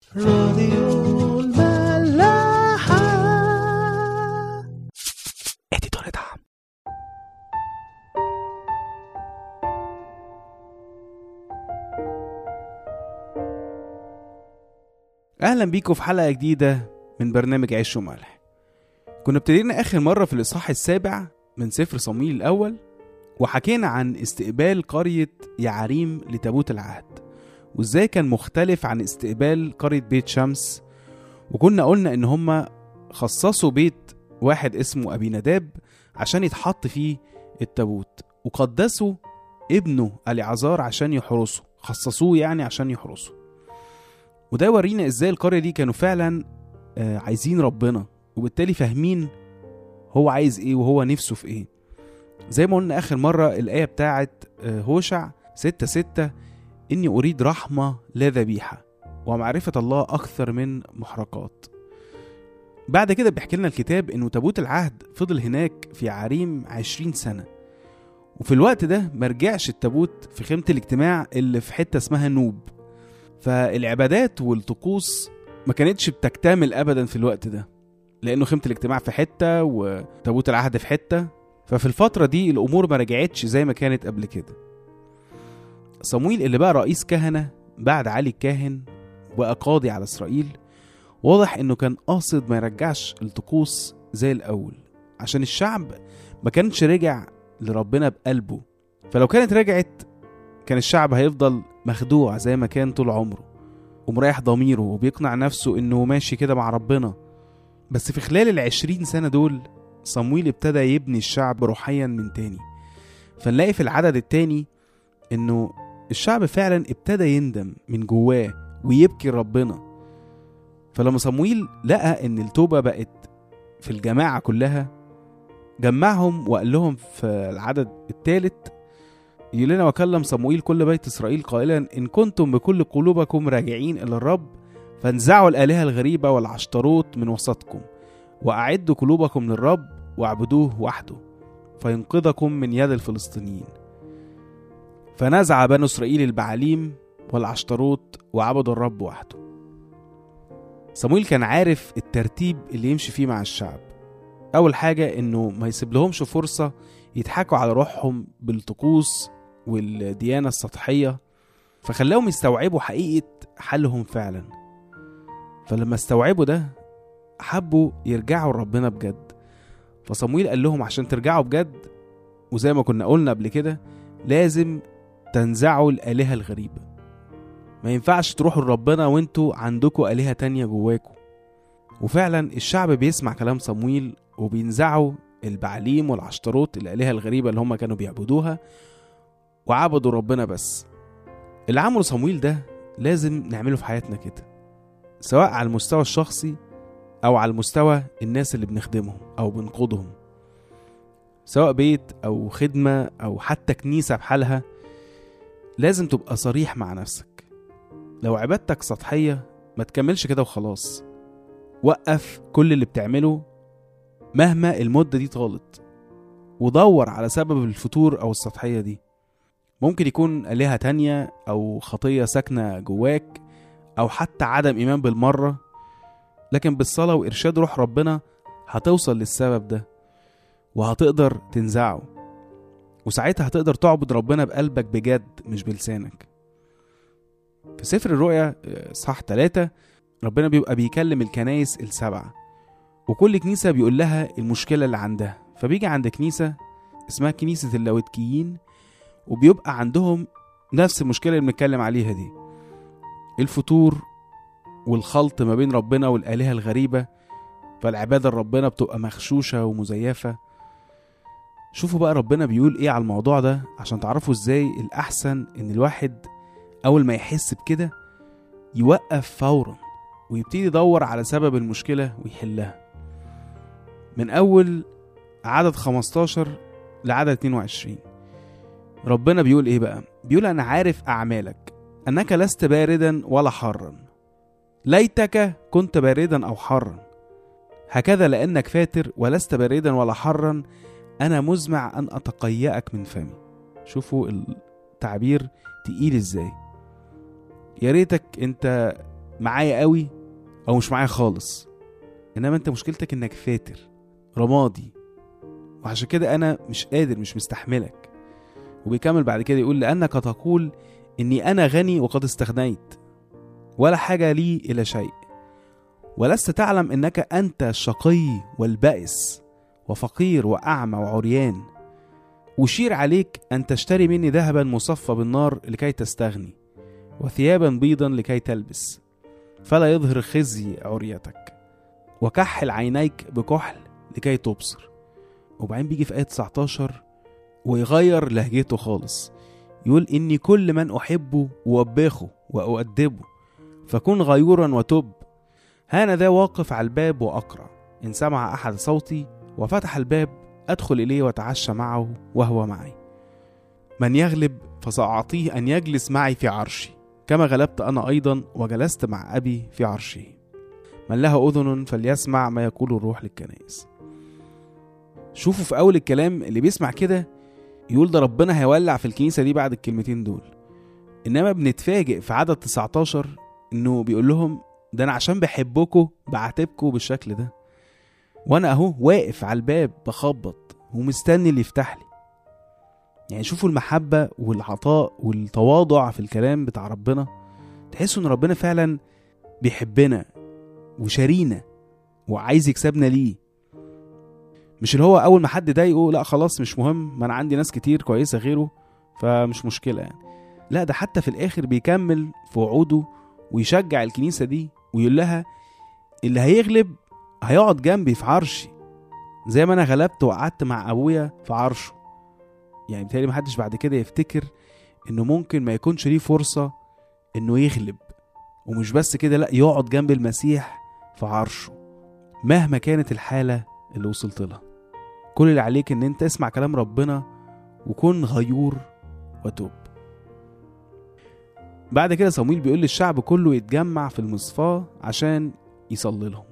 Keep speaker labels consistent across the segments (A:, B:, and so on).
A: راديو الملاحة اديتور دعم اهلا بيكم في حلقة جديدة من برنامج عيش وملح كنا ابتدينا اخر مرة في الاصحاح السابع من سفر صمويل الاول وحكينا عن استقبال قرية يعريم لتابوت العهد وازاي كان مختلف عن استقبال قرية بيت شمس وكنا قلنا ان هما خصصوا بيت واحد اسمه ابي نداب عشان يتحط فيه التابوت وقدسوا ابنه اليعزار عشان يحرسه خصصوه يعني عشان يحرسه وده يورينا ازاي القرية دي كانوا فعلا آه، عايزين ربنا وبالتالي فاهمين هو عايز ايه وهو نفسه في ايه زي ما قلنا اخر مرة الآية بتاعت آه، هوشع ستة ستة إني أريد رحمة لا ذبيحة ومعرفة الله أكثر من محرقات بعد كده بيحكي لنا الكتاب إنه تابوت العهد فضل هناك في عريم عشرين سنة وفي الوقت ده مرجعش التابوت في خيمة الاجتماع اللي في حتة اسمها نوب فالعبادات والطقوس ما كانتش بتكتمل أبدا في الوقت ده لأنه خيمة الاجتماع في حتة وتابوت العهد في حتة ففي الفترة دي الأمور ما رجعتش زي ما كانت قبل كده صمويل اللي بقى رئيس كهنة بعد علي الكاهن وبقى قاضي على إسرائيل واضح إنه كان قاصد ما يرجعش الطقوس زي الأول عشان الشعب ما كانش رجع لربنا بقلبه فلو كانت رجعت كان الشعب هيفضل مخدوع زي ما كان طول عمره ومريح ضميره وبيقنع نفسه إنه ماشي كده مع ربنا بس في خلال العشرين سنة دول صمويل ابتدى يبني الشعب روحيا من تاني فنلاقي في العدد التاني انه الشعب فعلا ابتدى يندم من جواه ويبكي ربنا فلما صمويل لقى ان التوبة بقت في الجماعة كلها جمعهم وقال لهم في العدد الثالث يقول لنا وكلم صموئيل كل بيت اسرائيل قائلا ان كنتم بكل قلوبكم راجعين الى الرب فانزعوا الالهه الغريبه والعشتروت من وسطكم واعدوا قلوبكم للرب واعبدوه وحده فينقذكم من يد الفلسطينيين فنزع بنو اسرائيل البعاليم والعشتروت وعبدوا الرب وحده صمويل كان عارف الترتيب اللي يمشي فيه مع الشعب اول حاجه انه ما يسيب لهمش فرصه يضحكوا على روحهم بالطقوس والديانه السطحيه فخلاهم يستوعبوا حقيقه حالهم فعلا فلما استوعبوا ده حبوا يرجعوا لربنا بجد فصمويل قال لهم عشان ترجعوا بجد وزي ما كنا قلنا قبل كده لازم تنزعوا الآلهة الغريبة ما ينفعش تروحوا لربنا وانتوا عندكوا آلهة تانية جواكوا وفعلا الشعب بيسمع كلام صمويل وبينزعوا البعليم والعشتروت الآلهة الغريبة اللي هم كانوا بيعبدوها وعبدوا ربنا بس اللي عمله صمويل ده لازم نعمله في حياتنا كده سواء على المستوى الشخصي أو على المستوى الناس اللي بنخدمهم أو بنقودهم سواء بيت أو خدمة أو حتى كنيسة بحالها لازم تبقى صريح مع نفسك لو عبادتك سطحية ما تكملش كده وخلاص وقف كل اللي بتعمله مهما المدة دي طالت ودور على سبب الفتور أو السطحية دي ممكن يكون آلهة تانية أو خطية ساكنة جواك أو حتى عدم إيمان بالمرة لكن بالصلاة وإرشاد روح ربنا هتوصل للسبب ده وهتقدر تنزعه وساعتها هتقدر تعبد ربنا بقلبك بجد مش بلسانك في سفر الرؤيا آه، صح ثلاثة ربنا بيبقى بيكلم الكنايس السبعة وكل كنيسة بيقول لها المشكلة اللي عندها فبيجي عند كنيسة اسمها كنيسة اللوتكيين وبيبقى عندهم نفس المشكلة اللي بنتكلم عليها دي الفتور والخلط ما بين ربنا والآلهة الغريبة فالعبادة لربنا بتبقى مغشوشة ومزيفة شوفوا بقى ربنا بيقول ايه على الموضوع ده عشان تعرفوا ازاي الأحسن ان الواحد أول ما يحس بكده يوقف فورا ويبتدي يدور على سبب المشكلة ويحلها من أول عدد 15 لعدد 22 ربنا بيقول ايه بقى بيقول أنا عارف أعمالك أنك لست باردا ولا حارا ليتك كنت باردا أو حارا هكذا لأنك فاتر ولست باردا ولا حارا أنا مزمع أن أتقيأك من فمي شوفوا التعبير تقيل إزاي يا ريتك أنت معايا قوي او مش معايا خالص انما انت مشكلتك انك فاتر رمادي وعشان كده انا مش قادر مش مستحملك وبيكمل بعد كده يقول لانك تقول اني انا غني وقد استغنيت ولا حاجه لي الى شيء ولست تعلم انك انت الشقي والبائس وفقير واعمى وعريان أشير عليك أن تشتري مني ذهبا مصفى بالنار لكي تستغني وثيابا بيضا لكي تلبس فلا يظهر خزي عريتك وكحل عينيك بكحل لكي تبصر وبعدين بيجي في آية 19 ويغير لهجته خالص يقول إني كل من أحبه أوبخه وأؤدبه فكن غيورا وتب هانا ذا واقف على الباب وأقرأ إن سمع أحد صوتي وفتح الباب أدخل إليه وأتعشى معه وهو معي من يغلب فسأعطيه أن يجلس معي في عرشي كما غلبت أنا أيضا وجلست مع أبي في عرشه من له أذن فليسمع ما يقول الروح للكنائس شوفوا في أول الكلام اللي بيسمع كده يقول ده ربنا هيولع في الكنيسة دي بعد الكلمتين دول إنما بنتفاجئ في عدد 19 إنه بيقول لهم ده أنا عشان بحبكم بعاتبكم بالشكل ده وأنا أهو واقف على الباب بخبط ومستني اللي يفتح لي يعني شوفوا المحبة والعطاء والتواضع في الكلام بتاع ربنا تحسوا إن ربنا فعلا بيحبنا وشارينا وعايز يكسبنا ليه مش اللي هو اول ما حد ضايقه لا خلاص مش مهم ما انا عندي ناس كتير كويسه غيره فمش مشكله يعني لا ده حتى في الاخر بيكمل في وعوده ويشجع الكنيسه دي ويقول لها اللي هيغلب هيقعد جنبي في عرشي زي ما انا غلبت وقعدت مع ابويا في عرشه يعني بتهيألي محدش بعد كده يفتكر انه ممكن ما يكونش ليه فرصه انه يغلب ومش بس كده لا يقعد جنب المسيح في عرشه مهما كانت الحاله اللي وصلت لها كل اللي عليك ان انت اسمع كلام ربنا وكن غيور وتوب بعد كده صمويل بيقول للشعب كله يتجمع في المصفاة عشان يصلي لهم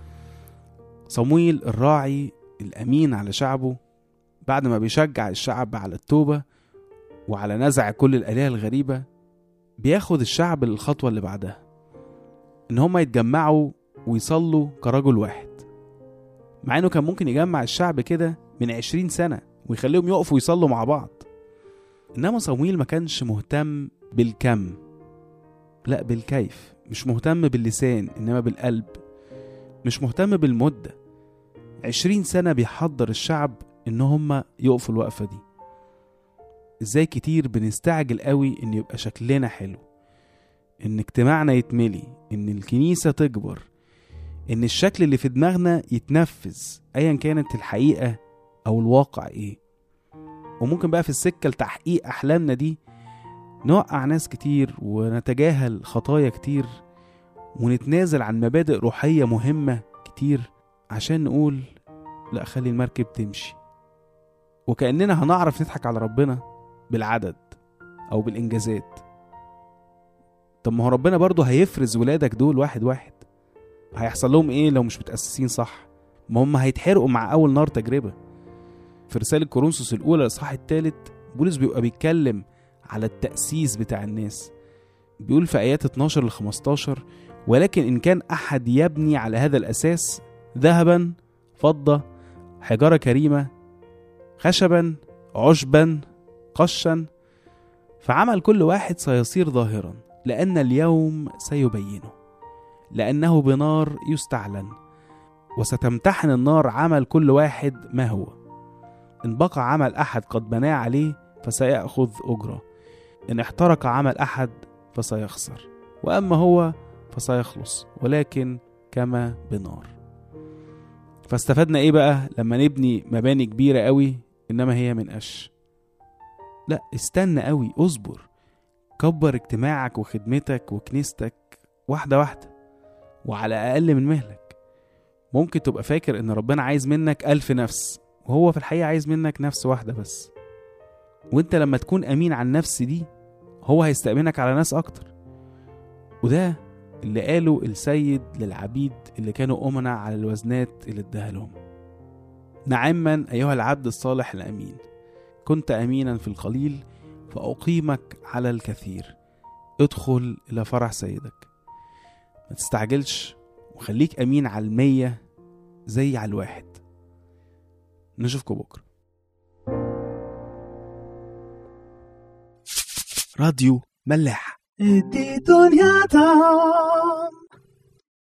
A: صمويل الراعي الأمين على شعبه بعد ما بيشجع الشعب على التوبة وعلى نزع كل الآلهة الغريبة بياخد الشعب للخطوة اللي بعدها إن هما يتجمعوا ويصلوا كرجل واحد مع إنه كان ممكن يجمع الشعب كده من عشرين سنة ويخليهم يقفوا يصلوا مع بعض إنما صمويل ما كانش مهتم بالكم لا بالكيف مش مهتم باللسان إنما بالقلب مش مهتم بالمدة عشرين سنة بيحضر الشعب إن هما يقفوا الوقفة دي إزاي كتير بنستعجل قوي إن يبقى شكلنا حلو إن اجتماعنا يتملي إن الكنيسة تكبر إن الشكل اللي في دماغنا يتنفذ أيا كانت الحقيقة أو الواقع إيه وممكن بقى في السكة لتحقيق أحلامنا دي نوقع ناس كتير ونتجاهل خطايا كتير ونتنازل عن مبادئ روحية مهمة كتير عشان نقول لا خلي المركب تمشي وكأننا هنعرف نضحك على ربنا بالعدد أو بالإنجازات طب ما هو ربنا برضه هيفرز ولادك دول واحد واحد هيحصل لهم ايه لو مش متأسسين صح ما هم هيتحرقوا مع أول نار تجربة في رسالة كورنثوس الأولى الإصحاح الثالث بولس بيبقى بيتكلم على التأسيس بتاع الناس بيقول في آيات 12 ل 15 ولكن إن كان أحد يبني على هذا الأساس ذهبا فضة حجارة كريمة خشبا عشبا قشا فعمل كل واحد سيصير ظاهرا لأن اليوم سيبينه لأنه بنار يستعلن وستمتحن النار عمل كل واحد ما هو إن بقى عمل أحد قد بناه عليه فسيأخذ أجرة إن احترق عمل أحد فسيخسر وأما هو فسيخلص ولكن كما بنار فاستفدنا ايه بقى لما نبني مباني كبيرة قوي انما هي من قش لا استنى قوي اصبر كبر اجتماعك وخدمتك وكنيستك واحدة واحدة وعلى أقل من مهلك ممكن تبقى فاكر إن ربنا عايز منك ألف نفس وهو في الحقيقة عايز منك نفس واحدة بس وانت لما تكون أمين على النفس دي هو هيستأمنك على ناس أكتر وده اللي قاله السيد للعبيد اللي كانوا أمنا على الوزنات اللي اداها لهم نعما أيها العبد الصالح الأمين كنت أمينا في القليل فأقيمك على الكثير ادخل إلى فرح سيدك ما تستعجلش وخليك أمين على المية زي على الواحد نشوفكم بكرة
B: راديو ملاح
C: دي دنيا تعم